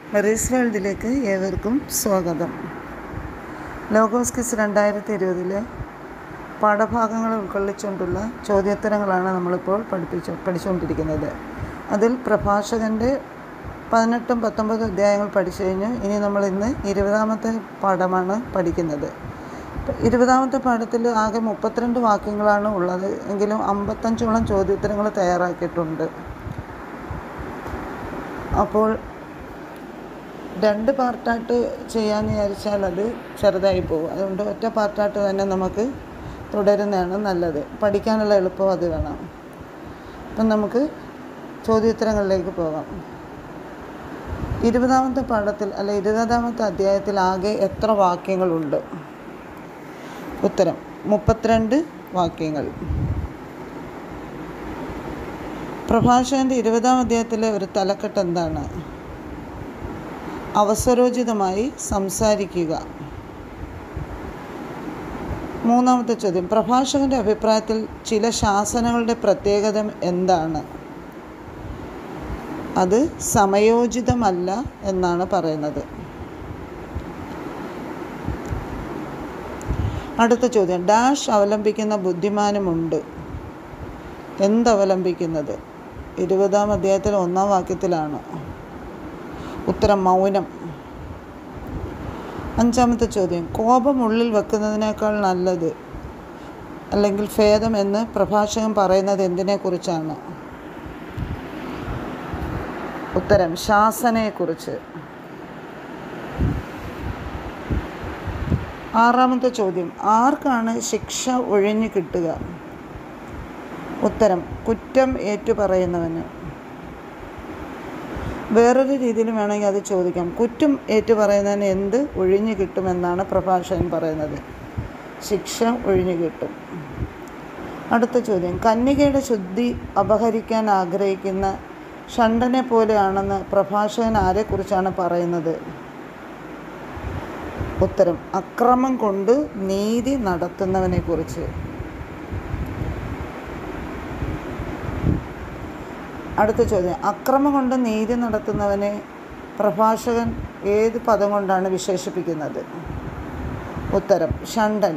Mary's വേൾഡിലേക്ക് ഏവർക്കും സ്വാഗതം ലോഗോസ് കിസ് രണ്ടായിരത്തി ഇരുപതിലെ പാഠഭാഗങ്ങൾ ഉൾക്കൊള്ളിച്ചുകൊണ്ടുള്ള ചോദ്യോത്തരങ്ങളാണ് നമ്മളിപ്പോൾ പഠിപ്പിച്ചു പഠിച്ചുകൊണ്ടിരിക്കുന്നത് അതിൽ പ്രഭാഷകൻ്റെ പതിനെട്ടും പത്തൊമ്പതും അധ്യായങ്ങൾ പഠിച്ചു കഴിഞ്ഞു ഇനി നമ്മൾ ഇന്ന് ഇരുപതാമത്തെ പാഠമാണ് പഠിക്കുന്നത് ഇരുപതാമത്തെ പാഠത്തിൽ ആകെ മുപ്പത്തിരണ്ട് വാക്യങ്ങളാണ് ഉള്ളത് എങ്കിലും അമ്പത്തഞ്ചോളം ചോദ്യോത്തരങ്ങൾ തയ്യാറാക്കിയിട്ടുണ്ട് അപ്പോൾ രണ്ട് പാർട്ടായിട്ട് ചെയ്യാമെന്ന് വിചാരിച്ചാൽ അത് ചെറുതായി പോകും അതുകൊണ്ട് ഒറ്റ പാർട്ടായിട്ട് തന്നെ നമുക്ക് തുടരുന്നതാണ് നല്ലത് പഠിക്കാനുള്ള എളുപ്പം അത് വേണം അപ്പം നമുക്ക് ചോദ്യോത്തരങ്ങളിലേക്ക് പോകാം ഇരുപതാമത്തെ പാഠത്തിൽ അല്ല ഇരുപതാമത്തെ അധ്യായത്തിൽ ആകെ എത്ര വാക്യങ്ങളുണ്ട് ഉത്തരം മുപ്പത്തിരണ്ട് വാക്യങ്ങൾ പ്രഭാഷകൻ്റെ ഇരുപതാം അധ്യായത്തിലെ ഒരു തലക്കെട്ട് എന്താണ് അവസരോചിതമായി സംസാരിക്കുക മൂന്നാമത്തെ ചോദ്യം പ്രഭാഷകൻ്റെ അഭിപ്രായത്തിൽ ചില ശാസനകളുടെ പ്രത്യേകത എന്താണ് അത് സമയോചിതമല്ല എന്നാണ് പറയുന്നത് അടുത്ത ചോദ്യം ഡാഷ് അവലംബിക്കുന്ന ബുദ്ധിമാനുമുണ്ട് എന്തവലംബിക്കുന്നത് ഇരുപതാം അധ്യായത്തിൽ ഒന്നാം വാക്യത്തിലാണ് ഉത്തരം മൗനം അഞ്ചാമത്തെ ചോദ്യം കോപം ഉള്ളിൽ വെക്കുന്നതിനേക്കാൾ നല്ലത് അല്ലെങ്കിൽ ഭേദം എന്ന് പ്രഭാഷകൻ പറയുന്നത് എന്തിനെക്കുറിച്ചാണ് ഉത്തരം ശാസനയെക്കുറിച്ച് ആറാമത്തെ ചോദ്യം ആർക്കാണ് ശിക്ഷ ഒഴിഞ്ഞു കിട്ടുക ഉത്തരം കുറ്റം ഏറ്റുപറയുന്നവന് വേറൊരു രീതിയിൽ വേണമെങ്കിൽ അത് ചോദിക്കാം കുറ്റം ഏറ്റുപറയുന്നതിന് എന്ത് ഒഴിഞ്ഞു കിട്ടുമെന്നാണ് പ്രഭാഷകൻ പറയുന്നത് ശിക്ഷ ഒഴിഞ്ഞു കിട്ടും അടുത്ത ചോദ്യം കന്യകയുടെ ശുദ്ധി അപഹരിക്കാൻ ആഗ്രഹിക്കുന്ന ഷണ്ടനെ പോലെയാണെന്ന് പ്രഭാഷകൻ ആരെക്കുറിച്ചാണ് പറയുന്നത് ഉത്തരം അക്രമം കൊണ്ട് നീതി നടത്തുന്നവനെക്കുറിച്ച് അടുത്ത ചോദ്യം അക്രമം കൊണ്ട് നീതി നടത്തുന്നവനെ പ്രഭാഷകൻ ഏത് പദം കൊണ്ടാണ് വിശേഷിപ്പിക്കുന്നത് ഉത്തരം ഷണ്ടൻ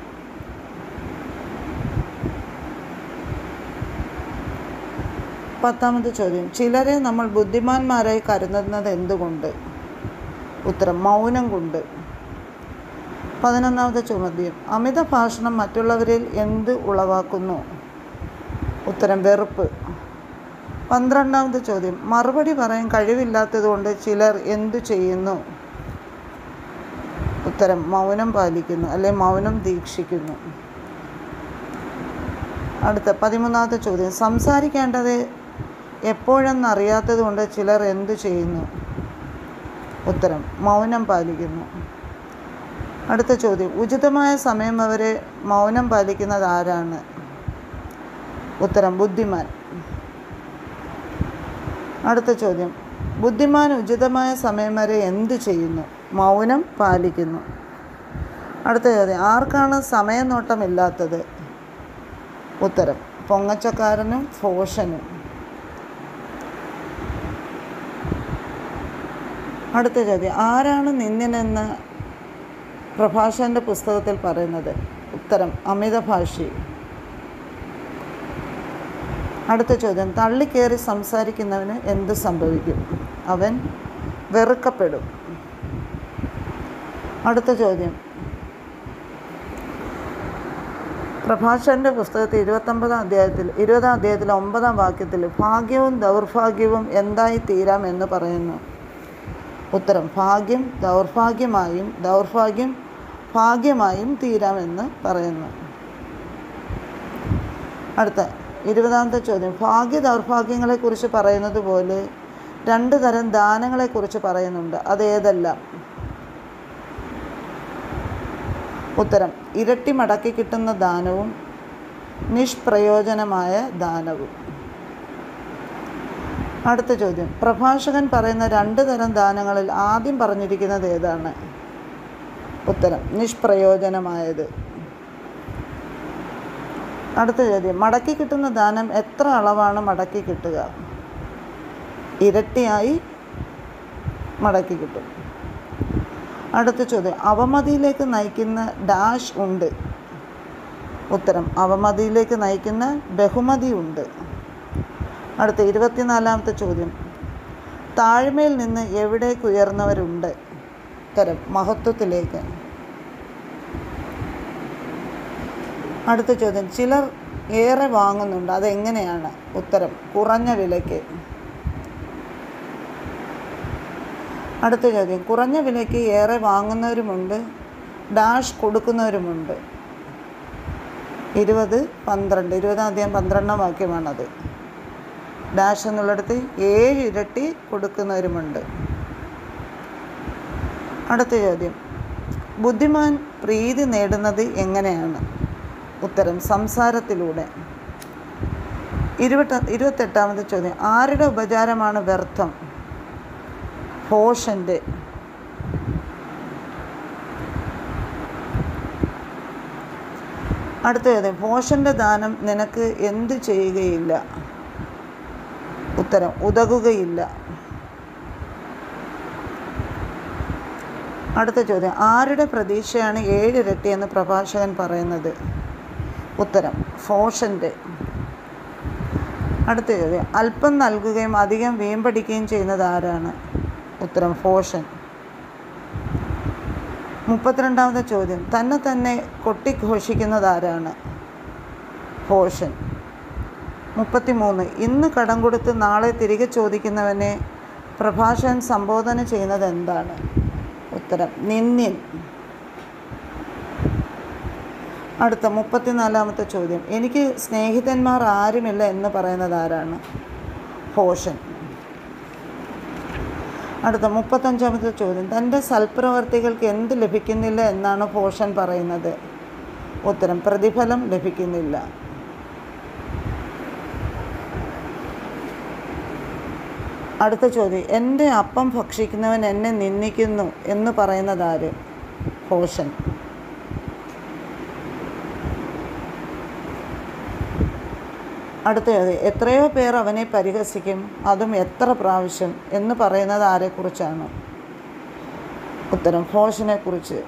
പത്താമത്തെ ചോദ്യം ചിലരെ നമ്മൾ ബുദ്ധിമാന്മാരായി കരുതുന്നത് എന്തുകൊണ്ട് ഉത്തരം മൗനം കൊണ്ട് പതിനൊന്നാമത്തെ ചോദ്യം അമിത ഭാഷണം മറ്റുള്ളവരിൽ എന്ത് ഉളവാക്കുന്നു ഉത്തരം വെറുപ്പ് പന്ത്രണ്ടാമത്തെ ചോദ്യം മറുപടി പറയാൻ കഴിവില്ലാത്തതുകൊണ്ട് ചിലർ എന്തു ചെയ്യുന്നു ഉത്തരം മൗനം പാലിക്കുന്നു അല്ലെ മൗനം ദീക്ഷിക്കുന്നു അടുത്ത പതിമൂന്നാമത്തെ ചോദ്യം സംസാരിക്കേണ്ടത് എപ്പോഴെന്നറിയാത്തത് കൊണ്ട് ചിലർ എന്തു ചെയ്യുന്നു ഉത്തരം മൗനം പാലിക്കുന്നു അടുത്ത ചോദ്യം ഉചിതമായ സമയം അവരെ മൗനം പാലിക്കുന്നത് ആരാണ് ഉത്തരം ബുദ്ധിമാൻ അടുത്ത ചോദ്യം ബുദ്ധിമാൻ ഉചിതമായ സമയം വരെ എന്തു ചെയ്യുന്നു മൗനം പാലിക്കുന്നു അടുത്ത ചോദ്യം ആർക്കാണ് സമയനോട്ടമില്ലാത്തത് ഉത്തരം പൊങ്ങച്ചക്കാരനും ഫോഷനും അടുത്ത ചോദ്യം ആരാണ് നിന്ദിനെന്ന് പ്രഭാഷകൻ്റെ പുസ്തകത്തിൽ പറയുന്നത് ഉത്തരം അമിതഭാഷി അടുത്ത ചോദ്യം തള്ളിക്കേറി സംസാരിക്കുന്നവന് എന്ത് സംഭവിക്കും അവൻ വെറുക്കപ്പെടും അടുത്ത ചോദ്യം പ്രഭാഷകൻ്റെ പുസ്തകത്തിൽ ഇരുപത്തൊമ്പതാം അധ്യായത്തിൽ ഇരുപതാം അധ്യായത്തിൽ ഒമ്പതാം വാക്യത്തിൽ ഭാഗ്യവും ദൗർഭാഗ്യവും എന്തായി തീരാം എന്ന് പറയുന്നു ഉത്തരം ഭാഗ്യം ദൗർഭാഗ്യമായും ദൗർഭാഗ്യം ഭാഗ്യമായും തീരാമെന്ന് പറയുന്നു അടുത്ത ഇരുപതാമത്തെ ചോദ്യം ഭാഗ്യ ദൗർഭാഗ്യങ്ങളെക്കുറിച്ച് പറയുന്നത് പോലെ രണ്ട് തരം ദാനങ്ങളെക്കുറിച്ച് പറയുന്നുണ്ട് അതേതെല്ലാം ഉത്തരം ഇരട്ടി മടക്കി കിട്ടുന്ന ദാനവും നിഷ്പ്രയോജനമായ ദാനവും അടുത്ത ചോദ്യം പ്രഭാഷകൻ പറയുന്ന രണ്ട് തരം ദാനങ്ങളിൽ ആദ്യം പറഞ്ഞിരിക്കുന്നത് ഏതാണ് ഉത്തരം നിഷ്പ്രയോജനമായത് അടുത്ത ചോദ്യം മടക്കി കിട്ടുന്ന ദാനം എത്ര അളവാണ് മടക്കി കിട്ടുക ഇരട്ടിയായി മടക്കി കിട്ടും അടുത്ത ചോദ്യം അവമതിയിലേക്ക് നയിക്കുന്ന ഡാഷ് ഉണ്ട് ഉത്തരം അവമതിയിലേക്ക് നയിക്കുന്ന ബഹുമതി ഉണ്ട് അടുത്ത ഇരുപത്തിനാലാമത്തെ ചോദ്യം താഴ്മയിൽ നിന്ന് എവിടേക്ക് ഉയർന്നവരുണ്ട് ഉത്തരം മഹത്വത്തിലേക്ക് അടുത്ത ചോദ്യം ചിലർ ഏറെ വാങ്ങുന്നുണ്ട് അതെങ്ങനെയാണ് ഉത്തരം കുറഞ്ഞ വിലയ്ക്ക് അടുത്ത ചോദ്യം കുറഞ്ഞ വിലയ്ക്ക് ഏറെ വാങ്ങുന്നവരുമുണ്ട് ഡാഷ് കൊടുക്കുന്നവരുമുണ്ട് ഇരുപത് പന്ത്രണ്ട് ഇരുപതാം അധ്യായം പന്ത്രണ്ടാം വാക്യമാണത് ഡാഷ് എന്നുള്ളിടത്ത് ഏഴ് ഇരട്ടി കൊടുക്കുന്നവരുമുണ്ട് അടുത്ത ചോദ്യം ബുദ്ധിമാൻ പ്രീതി നേടുന്നത് എങ്ങനെയാണ് ഉത്തരം സംസാരത്തിലൂടെ ഇരുപത്ത ഇരുപത്തെട്ടാമത്തെ ചോദ്യം ആരുടെ ഉപചാരമാണ് വ്യർത്ഥം ഭോഷൻ്റെ അടുത്ത ചോദ്യം ഭോഷൻ്റെ ദാനം നിനക്ക് എന്ത് ചെയ്യുകയില്ല ഉത്തരം ഉതകുകയില്ല അടുത്ത ചോദ്യം ആരുടെ പ്രതീക്ഷയാണ് ഏഴിരട്ടി എന്ന് പ്രഭാഷകൻ പറയുന്നത് ഉത്തരം ഫോഷൻ്റെ അടുത്ത ചോദ്യം അല്പം നൽകുകയും അധികം വീമ്പടിക്കുകയും ചെയ്യുന്നത് ആരാണ് ഉത്തരം ഫോഷൻ മുപ്പത്തിരണ്ടാമത്തെ ചോദ്യം തന്നെ തന്നെ കൊട്ടിഘോഷിക്കുന്നത് ആരാണ് ഫോഷൻ മുപ്പത്തിമൂന്ന് ഇന്ന് കടം കൊടുത്ത് നാളെ തിരികെ ചോദിക്കുന്നവനെ പ്രഭാഷകൻ സംബോധന ചെയ്യുന്നത് എന്താണ് ഉത്തരം നിന്യൻ അടുത്ത മുപ്പത്തിനാലാമത്തെ ചോദ്യം എനിക്ക് സ്നേഹിതന്മാർ ആരുമില്ല എന്ന് പറയുന്നത് ആരാണ് ഭോഷൻ അടുത്ത മുപ്പത്തഞ്ചാമത്തെ ചോദ്യം തൻ്റെ സൽപ്രവർത്തികൾക്ക് എന്ത് ലഭിക്കുന്നില്ല എന്നാണ് ഭോഷൻ പറയുന്നത് ഉത്തരം പ്രതിഫലം ലഭിക്കുന്നില്ല അടുത്ത ചോദ്യം എൻ്റെ അപ്പം ഭക്ഷിക്കുന്നവൻ എന്നെ നിന്ദിക്കുന്നു എന്ന് പറയുന്നത് ആര് ഭോഷൻ അടുത്ത ചോദ്യം എത്രയോ പേർ അവനെ പരിഹസിക്കും അതും എത്ര പ്രാവശ്യം എന്ന് പറയുന്നത് ആരെക്കുറിച്ചാണ് ഉത്തരം ഭോഷനെ കുറിച്ച്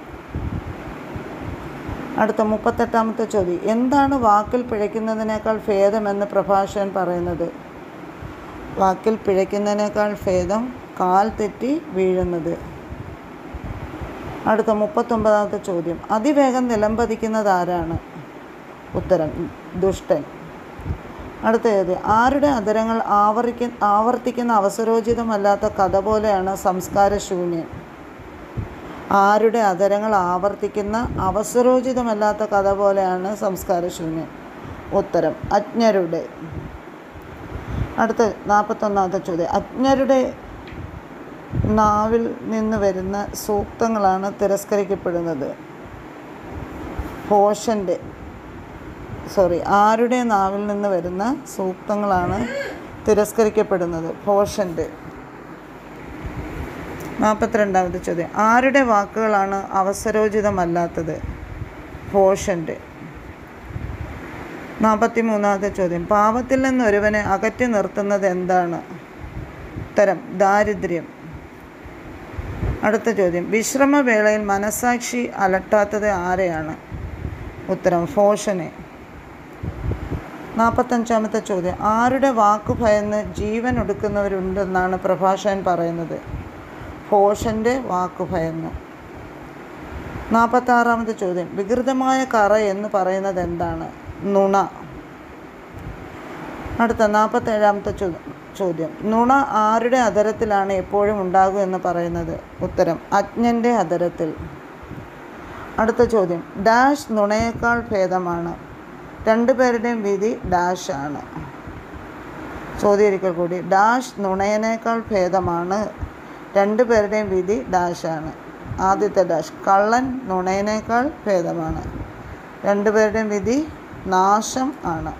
അടുത്ത മുപ്പത്തെട്ടാമത്തെ ചോദ്യം എന്താണ് വാക്കിൽ പിഴയ്ക്കുന്നതിനേക്കാൾ ഭേദമെന്ന് പ്രഭാഷകൻ പറയുന്നത് വാക്കിൽ പിഴയ്ക്കുന്നതിനേക്കാൾ ഭേദം കാൽ തെറ്റി വീഴുന്നത് അടുത്ത മുപ്പത്തൊമ്പതാമത്തെ ചോദ്യം അതിവേഗം നിലംപതിക്കുന്നത് ആരാണ് ഉത്തരം ദുഷ്ടൻ അടുത്ത ചോദ്യം ആരുടെ അധരങ്ങൾ ആവർത്തിക്ക ആവർത്തിക്കുന്ന അവസരോചിതമല്ലാത്ത കഥ പോലെയാണ് സംസ്കാരശൂന്യൻ ആരുടെ അധരങ്ങൾ ആവർത്തിക്കുന്ന അവസരോചിതമല്ലാത്ത കഥ പോലെയാണ് സംസ്കാരശൂന്യൻ ഉത്തരം അജ്ഞരുടെ അടുത്ത നാൽപ്പത്തൊന്നാമത്തെ ചോദ്യം അജ്ഞരുടെ നാവിൽ നിന്ന് വരുന്ന സൂക്തങ്ങളാണ് തിരസ്കരിക്കപ്പെടുന്നത് ഭോഷൻ്റെ സോറി ആരുടെ നാവിൽ നിന്ന് വരുന്ന സൂക്തങ്ങളാണ് തിരസ്കരിക്കപ്പെടുന്നത് ഭോഷൻ്റെ നാൽപ്പത്തിരണ്ടാമത്തെ ചോദ്യം ആരുടെ വാക്കുകളാണ് അവസരോചിതമല്ലാത്തത് ഭോഷൻ്റെ നാൽപ്പത്തി മൂന്നാമത്തെ ചോദ്യം പാപത്തിൽ നിന്ന് ഒരുവനെ അകറ്റി നിർത്തുന്നത് എന്താണ് ഉത്തരം ദാരിദ്ര്യം അടുത്ത ചോദ്യം വിശ്രമവേളയിൽ മനസാക്ഷി അലട്ടാത്തത് ആരെയാണ് ഉത്തരം ഫോഷനെ നാൽപ്പത്തഞ്ചാമത്തെ ചോദ്യം ആരുടെ വാക്കു ഭയന്ന് ജീവൻ ഒടുക്കുന്നവരുണ്ടെന്നാണ് പ്രഭാഷകൻ പറയുന്നത് ഫോഷൻ്റെ വാക്കു ഭയന്ന് നാൽപ്പത്താറാമത്തെ ചോദ്യം വികൃതമായ കറ എന്ന് പറയുന്നത് എന്താണ് നുണ അടുത്ത നാൽപ്പത്തേഴാമത്തെ ചോദ്യം ചോദ്യം നുണ ആരുടെ അധരത്തിലാണ് എപ്പോഴും ഉണ്ടാകുക എന്ന് പറയുന്നത് ഉത്തരം അജ്ഞൻ്റെ അധരത്തിൽ അടുത്ത ചോദ്യം ഡാഷ് നുണയേക്കാൾ ഭേദമാണ് രണ്ടുപേരുടെയും വിധി ഡാഷ് ആണ് ചോദ്യം ഒരിക്കൽ കൂടി ഡാഷ് നുണയനേക്കാൾ ഭേദമാണ് രണ്ടുപേരുടെയും വിധി ഡാഷ് ആണ് ആദ്യത്തെ ഡാഷ് കള്ളൻ നുണയനേക്കാൾ ഭേദമാണ് രണ്ടുപേരുടെയും വിധി നാശം ആണ്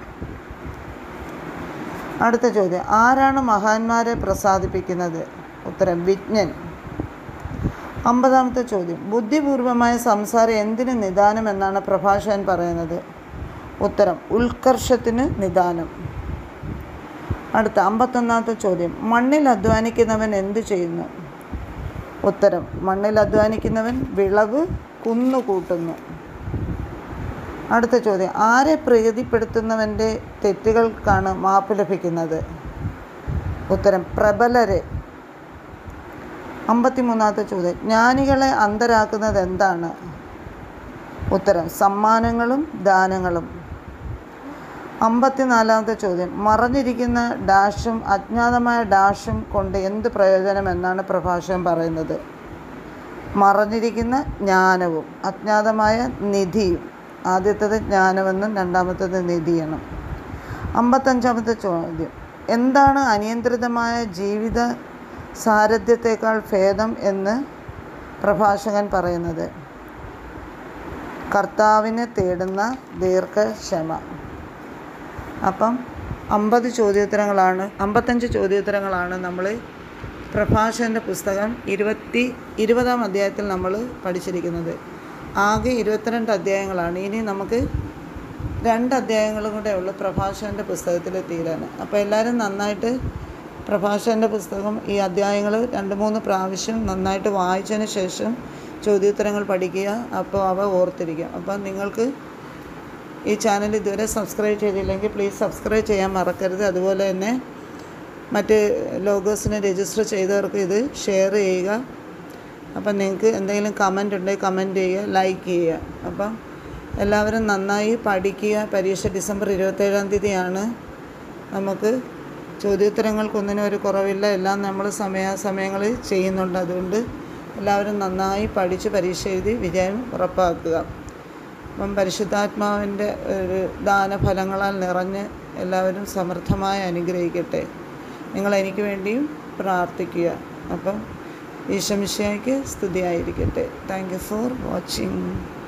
അടുത്ത ചോദ്യം ആരാണ് മഹാന്മാരെ പ്രസാദിപ്പിക്കുന്നത് ഉത്തരം വിജ്ഞൻ അമ്പതാമത്തെ ചോദ്യം ബുദ്ധിപൂർവമായ സംസാരം എന്തിന് നിദാനം എന്നാണ് പ്രഭാഷകൻ പറയുന്നത് ഉത്തരം ഉത്കർഷത്തിന് നിദാനം അടുത്ത അമ്പത്തൊന്നാമത്തെ ചോദ്യം മണ്ണിൽ അധ്വാനിക്കുന്നവൻ എന്തു ചെയ്യുന്നു ഉത്തരം മണ്ണിൽ അധ്വാനിക്കുന്നവൻ വിളവ് കുന്നുകൂട്ടുന്നു അടുത്ത ചോദ്യം ആരെ പ്രീതിപ്പെടുത്തുന്നവൻ്റെ തെറ്റുകൾക്കാണ് മാപ്പ് ലഭിക്കുന്നത് ഉത്തരം പ്രബലരെ അമ്പത്തിമൂന്നാമത്തെ ചോദ്യം ജ്ഞാനികളെ അന്തരാക്കുന്നത് എന്താണ് ഉത്തരം സമ്മാനങ്ങളും ദാനങ്ങളും അമ്പത്തിനാലാമത്തെ ചോദ്യം മറഞ്ഞിരിക്കുന്ന ഡാഷും അജ്ഞാതമായ ഡാഷും കൊണ്ട് എന്ത് പ്രയോജനം എന്നാണ് പ്രഭാഷകൻ പറയുന്നത് മറഞ്ഞിരിക്കുന്ന ജ്ഞാനവും അജ്ഞാതമായ നിധിയും ആദ്യത്തേത് ജ്ഞാനമെന്നും രണ്ടാമത്തേത് നിധിയെന്നും അമ്പത്തഞ്ചാമത്തെ ചോദ്യം എന്താണ് അനിയന്ത്രിതമായ ജീവിത സാരഥ്യത്തേക്കാൾ ഭേദം എന്ന് പ്രഭാഷകൻ പറയുന്നത് കർത്താവിനെ തേടുന്ന ദീർഘക്ഷമ അപ്പം അമ്പത് ചോദ്യോത്തരങ്ങളാണ് അമ്പത്തഞ്ച് ചോദ്യോത്തരങ്ങളാണ് നമ്മൾ പ്രഭാഷകൻ്റെ പുസ്തകം ഇരുപത്തി ഇരുപതാം അധ്യായത്തിൽ നമ്മൾ പഠിച്ചിരിക്കുന്നത് ആകെ ഇരുപത്തിരണ്ട് അധ്യായങ്ങളാണ് ഇനി നമുക്ക് രണ്ട് അധ്യായങ്ങളും കൂടെ ഉള്ളു പ്രഭാഷകൻ്റെ പുസ്തകത്തിൽ തീരാൻ അപ്പോൾ എല്ലാവരും നന്നായിട്ട് പ്രഭാഷകൻ്റെ പുസ്തകം ഈ അധ്യായങ്ങൾ രണ്ട് മൂന്ന് പ്രാവശ്യം നന്നായിട്ട് വായിച്ചതിന് ശേഷം ചോദ്യോത്തരങ്ങൾ പഠിക്കുക അപ്പോൾ അവ ഓർത്തിരിക്കുക അപ്പം നിങ്ങൾക്ക് ഈ ചാനൽ ഇതുവരെ സബ്സ്ക്രൈബ് ചെയ്തില്ലെങ്കിൽ പ്ലീസ് സബ്സ്ക്രൈബ് ചെയ്യാൻ മറക്കരുത് അതുപോലെ തന്നെ മറ്റ് ലോഗോസിനെ രജിസ്റ്റർ ചെയ്തവർക്ക് ഇത് ഷെയർ ചെയ്യുക അപ്പം നിങ്ങൾക്ക് എന്തെങ്കിലും കമൻ്റ് ഉണ്ടെങ്കിൽ കമൻറ്റ് ചെയ്യുക ലൈക്ക് ചെയ്യുക അപ്പം എല്ലാവരും നന്നായി പഠിക്കുക പരീക്ഷ ഡിസംബർ ഇരുപത്തേഴാം തീയതിയാണ് നമുക്ക് ചോദ്യോത്തരങ്ങൾക്കൊന്നിനും ഒരു കുറവില്ല എല്ലാം നമ്മൾ സമയാസമയങ്ങളിൽ ചെയ്യുന്നുണ്ട് അതുകൊണ്ട് എല്ലാവരും നന്നായി പഠിച്ച് പരീക്ഷ എഴുതി വിജയം ഉറപ്പാക്കുക അപ്പം പരിശുദ്ധാത്മാവിൻ്റെ ഒരു ദാനഫലങ്ങളാൽ നിറഞ്ഞ് എല്ലാവരും സമൃദ്ധമായി അനുഗ്രഹിക്കട്ടെ നിങ്ങൾ എനിക്ക് വേണ്ടിയും പ്രാർത്ഥിക്കുക അപ്പം ഈശമിശയ്ക്ക് സ്തുതിയായിരിക്കട്ടെ താങ്ക് യു ഫോർ വാച്ചിങ്